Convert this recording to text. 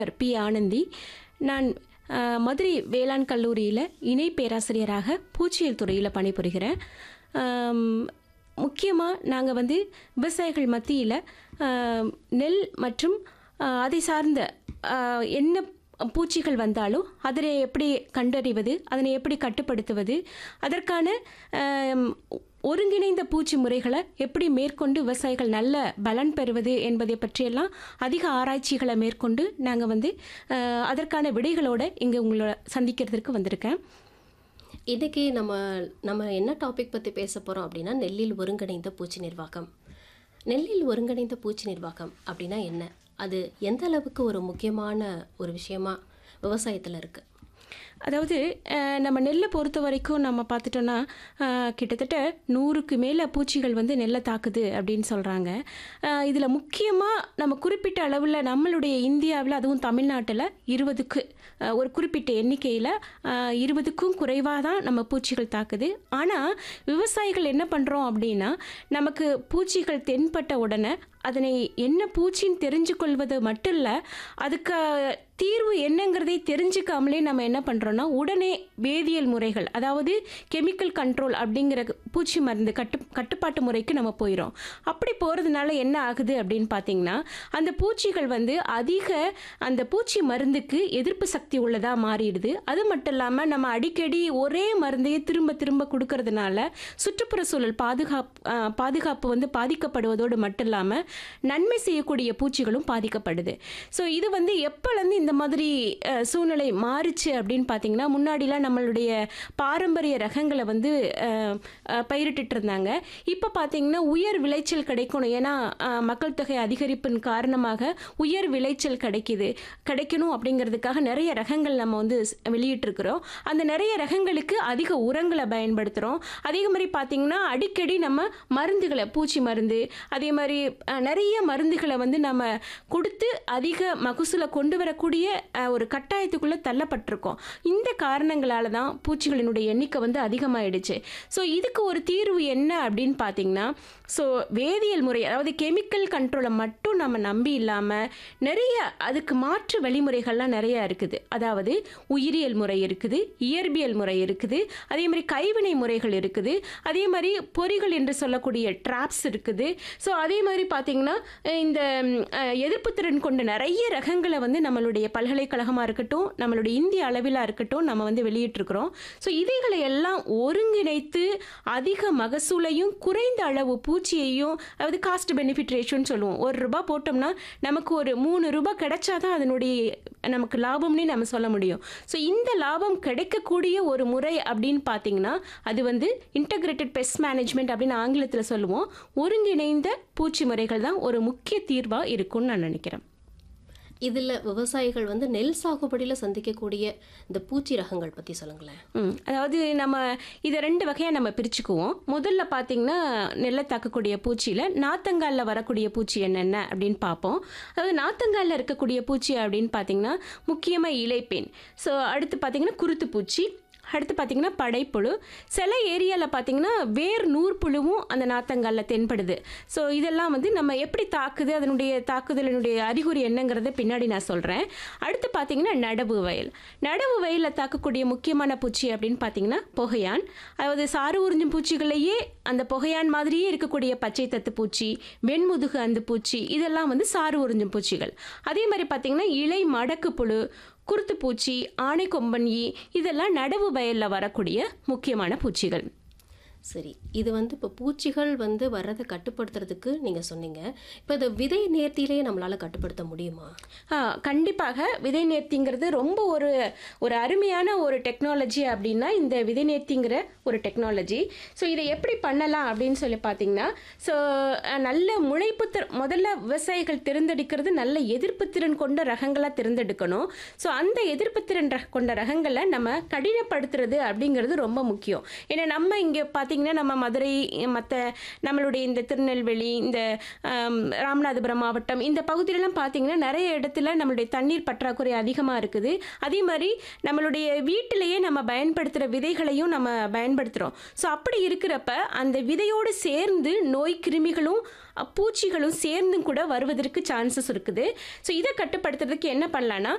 B Anandhi நான் அஹ், மதுரை வேளாண் கல்லூரியில் இணை பேராசிரியராக பூச்சியல் துறையில் பணிபுரிகிறேன் முக்கியமாக நாங்கள் வந்து விவசாயிகள் மத்தியில் நெல் மற்றும் அஹ், அதை சார்ந்த அஹ், என்ன பூச்சிகள் வந்தாலும் அதனை எப்படி கண்டறிவது அதனை எப்படி கட்டுப்படுத்துவது அதற்கான அம், ஒருங்கிணைந்த பூச்சி முறைகளை எப்படி மேற்கொண்டு விவசாயிகள் நல்ல பலன் பெறுவது என்பதை பற்றியெல்லாம் அதிக ஆராய்ச்சிகளை மேற்கொண்டு நாங்கள் வந்து அஹ், அதற்கான விடைகளோட இங்கே உங்களோட சந்திக்கிறதுக்கு வந்திருக்கேன் இன்னைக்கு நம்ம நம்ம என்ன டாபிக் பற்றி பேச போகிறோம் அப்படின்னா நெல்லில் ஒருங்கிணைந்த பூச்சி நிர்வாகம் நெல்லில் ஒருங்கிணைந்த பூச்சி நிர்வாகம் அப்படின்னா என்ன அது எந்த அளவுக்கு ஒரு முக்கியமான ஒரு விஷயமா விவசாயத்தில் இருக்குது அதாவது அஹ், நம்ம நெல்லை பொறுத்த வரைக்கும் நம்ம பார்த்துட்டோன்னா அஹ், கிட்டத்தட்ட நூறுக்கு மேலே பூச்சிகள் வந்து நெல்லை தாக்குது அப்படின்னு சொல்கிறாங்க இதில் முக்கியமாக நம்ம குறிப்பிட்ட அளவில் நம்மளுடைய இந்தியாவில் அதுவும் தமிழ்நாட்டில் இருபதுக்கு அஹ், ஒரு குறிப்பிட்ட எண்ணிக்கையில் இருபதுக்கும் குறைவாக தான் நம்ம பூச்சிகள் தாக்குது ஆனால் விவசாயிகள் என்ன பண்ணுறோம் அப்படின்னா நமக்கு பூச்சிகள் தென்பட்ட உடனே அதனை என்ன பூச்சின்னு தெரிஞ்சு கொள்வது மட்டும் இல்லை அதுக்கு தீர்வு என்னங்கிறதை தெரிஞ்சுக்காமலே நம்ம என்ன பண்ணுறோன்னா உடனே வேதியியல் முறைகள் அதாவது கெமிக்கல் கண்ட்ரோல் அப்படிங்கிற பூச்சி மருந்து கட்டு கட்டுப்பாட்டு முறைக்கு நம்ம போயிடும் அப்படி போகிறதுனால என்ன ஆகுது அப்படின்னு பார்த்தீங்கன்னா அந்த பூச்சிகள் வந்து அதிக அந்த பூச்சி மருந்துக்கு எதிர்ப்பு சக்தி உள்ளதாக மாறிடுது அது மட்டும் இல்லாமல் நம்ம அடிக்கடி ஒரே மருந்தையே திரும்ப திரும்ப கொடுக்கறதுனால சுற்றுப்புற சூழல் பாதுகாப்பு ஆஹ், பாதுகாப்பு வந்து பாதிக்கப்படுவதோடு மட்டும் இல்லாமல் நன்மை செய்யக்கூடிய பூச்சிகளும் பாதிக்கப்படுது ஸோ இது வந்து எப்போலேருந்து இந்த மாதிரி அஹ், சூழ்நிலை மாறுச்சு அப்படின்னு பார்த்தீங்கன்னா முன்னாடிலாம் நம்மளுடைய பாரம்பரிய ரகங்களை வந்து அஹ், அஹ், பயிரிட்டுட்டு இருந்தாங்க இப்போ பார்த்தீங்கன்னா உயர் விளைச்சல் கிடைக்கணும் ஏன்னா அஹ், மக்கள் தொகை அதிகரிப்பின் காரணமாக உயர் விளைச்சல் கிடைக்குது கிடைக்கணும் அப்படிங்கிறதுக்காக நிறைய ரகங்கள் நம்ம வந்து ஸ்- வெளியிட்டிருக்கிறோம் அந்த நிறைய ரகங்களுக்கு அதிக உரங்களை பயன்படுத்துகிறோம் அதே மாதிரி பார்த்தீங்கன்னா அடிக்கடி நம்ம மருந்துகளை பூச்சி மருந்து அதே மாதிரி அஹ், நிறைய மருந்துகளை வந்து நம்ம கொடுத்து அதிக மகசூலை கொண்டு வரக்கூடிய அஹ், ஒரு கட்டாயத்துக்குள்ளே தள்ளப்பட்டிருக்கோம் இந்த காரணங்களால தான் பூச்சிகளினுடைய எண்ணிக்கை வந்து அதிகமாயிடுச்சு ஸோ இதுக்கு ஒரு தீர்வு என்ன அப்படின்னு பார்த்தீங்கன்னா ஸோ வேதியியல் முறை அதாவது கெமிக்கல் கண்ட்ரோலை மட்டும் நம்ம நம்பி இல்லாமல் நிறைய அதுக்கு மாற்று வழிமுறைகள்லாம் நிறைய இருக்குது அதாவது உயிரியல் முறை இருக்குது இயற்பியல் முறை இருக்குது அதே மாதிரி கைவினை முறைகள் இருக்குது அதே மாதிரி பொறிகள் என்று சொல்லக்கூடிய ட்ராப்ஸ் இருக்குது ஸோ அதே மாதிரி பார்த்தீங்கன்னா அஹ் இந்த ம், அஹ், எதிர்ப்புத்திறன் கொண்ட நிறைய ரகங்களை வந்து நம்மளுடைய பல்கலைக்கழகமாக இருக்கட்டும் நம்மளுடைய இந்திய அளவிலாக இருக்கட்டும் நம்ம வந்து வெளியிட்டிருக்கிறோம் ஸோ இதைகளை எல்லாம் ஒருங்கிணைத்து அதிக மகசூலையும் குறைந்த அளவு பூச்சியையும் அதாவது காஸ்ட் பெனிஃபிட் ரேஷியோன்னு சொல்லுவோம் ஒரு ரூபாய் போட்டோம்னா நமக்கு ஒரு மூணு ரூபாய் கிடைச்சாதான் அதனுடைய நமக்கு லாபம்னே நம்ம சொல்ல முடியும் ஸோ இந்த லாபம் கிடைக்கக்கூடிய ஒரு முறை அப்படின்னு பார்த்தீங்கன்னா அது வந்து இன்டகிரேட்டட் பெஸ்ட் மேனேஜ்மெண்ட் அப்படின்னு ஆங்கிலத்தில் சொல்லுவோம் ஒருங்கிணைந்த பூச்சி முறைகள் தான் ஒரு முக்கிய தீர்வாக இருக்கும்னு நான் நினைக்கிறேன் இதில் விவசாயிகள் வந்து நெல் சாகுபடியில் சந்திக்கக்கூடிய இந்த பூச்சி ரகங்கள் பற்றி சொல்லுங்களேன் ம் அதாவது நம்ம இதை ரெண்டு வகையாக நம்ம பிரிச்சுக்குவோம் முதல்ல பார்த்தீங்கன்னா நெல்லை தாக்கக்கூடிய பூச்சியில் நாத்தங்காலில் வரக்கூடிய பூச்சி என்னென்ன அப்படின்னு பார்ப்போம் அதாவது நாத்தங்காலில் இருக்கக்கூடிய பூச்சி அப்படின்னு பார்த்தீங்கன்னா முக்கியமாக இலைப்பேன் ஸோ அடுத்து பார்த்தீங்கன்னா குருத்து பூச்சி அடுத்து பார்த்தீங்கன்னா படைப்புழு சில ஏரியாவில் பார்த்தீங்கன்னா வேர் நூற்புழுவும் அந்த நாத்தங்காலில் தென்படுது ஸோ இதெல்லாம் வந்து நம்ம எப்படி தாக்குது அதனுடைய தாக்குதலினுடைய அறிகுறி என்னங்கிறத பின்னாடி நான் சொல்கிறேன் அடுத்து பார்த்தீங்கன்னா நடவு வயல் நடவு வயலில் தாக்கக்கூடிய முக்கியமான பூச்சி அப்படின்னு பார்த்தீங்கன்னா புகையான் அதாவது சாறு உறிஞ்சும் பூச்சிகளையே அந்த புகையான் மாதிரியே இருக்கக்கூடிய பச்சை தத்து பூச்சி வெண்முதுகு அந்த பூச்சி இதெல்லாம் வந்து சாறு உறிஞ்சும் பூச்சிகள் அதே மாதிரி பார்த்தீங்கன்னா இலை மடக்கு புழு குருத்து பூச்சி ஆனைக்கொம்பன் ஈ இதெல்லாம் நடவு வயலில் வரக்கூடிய முக்கியமான பூச்சிகள் சரி இது வந்து இப்போ பூச்சிகள் வந்து வர்றதை கட்டுப்படுத்துறதுக்கு நீங்கள் சொன்னீங்க இப்போ இந்த விதை நேர்த்தியிலேயே நம்மளால் கட்டுப்படுத்த முடியுமா ஆ, கண்டிப்பாக விதை நேர்த்திங்கிறது ரொம்ப ஒரு ஒரு அருமையான ஒரு டெக்னாலஜி அப்படின்னா இந்த விதை நேர்த்திங்கிற ஒரு டெக்னாலஜி ஸோ இதை எப்படி பண்ணலாம் அப்படின்னு சொல்லி பார்த்தீங்கன்னா ஸோ நல்ல முளைப்பு திற முதல்ல விவசாயிகள் தேர்ந்தெடுக்கிறது நல்ல எதிர்ப்பு திறன் கொண்ட ரகங்களாக தேர்ந்தெடுக்கணும் ஸோ அந்த எதிர்ப்பு திறன் ரக கொண்ட ரகங்களை நம்ம கடினப்படுத்துறது அப்படிங்கிறது ரொம்ப முக்கியம் ஏன்னா நம்ம இங்கே பார்த்து பார்த்தீங்கன்னா நம்ம மதுரை மற்ற நம்மளுடைய இந்த திருநெல்வேலி இந்த ஆம், ராமநாதபுரம் மாவட்டம் இந்த பகுதியிலலாம் பார்த்தீங்கன்னா நிறைய இடத்துல நம்மளுடைய தண்ணீர் பற்றாக்குறை அதிகமாக இருக்குது அதே மாதிரி நம்மளுடைய வீட்டிலேயே நம்ம பயன்படுத்துகிற விதைகளையும் நம்ம பயன்படுத்துகிறோம் ஸோ அப்படி இருக்கிறப்ப அந்த விதையோடு சேர்ந்து நோய் கிருமிகளும் அ, பூச்சிகளும் சேர்ந்தும் கூட வருவதற்கு சான்சஸ் இருக்குது ஸோ இதை கட்டுப்படுத்துறதுக்கு என்ன பண்ணலான்னா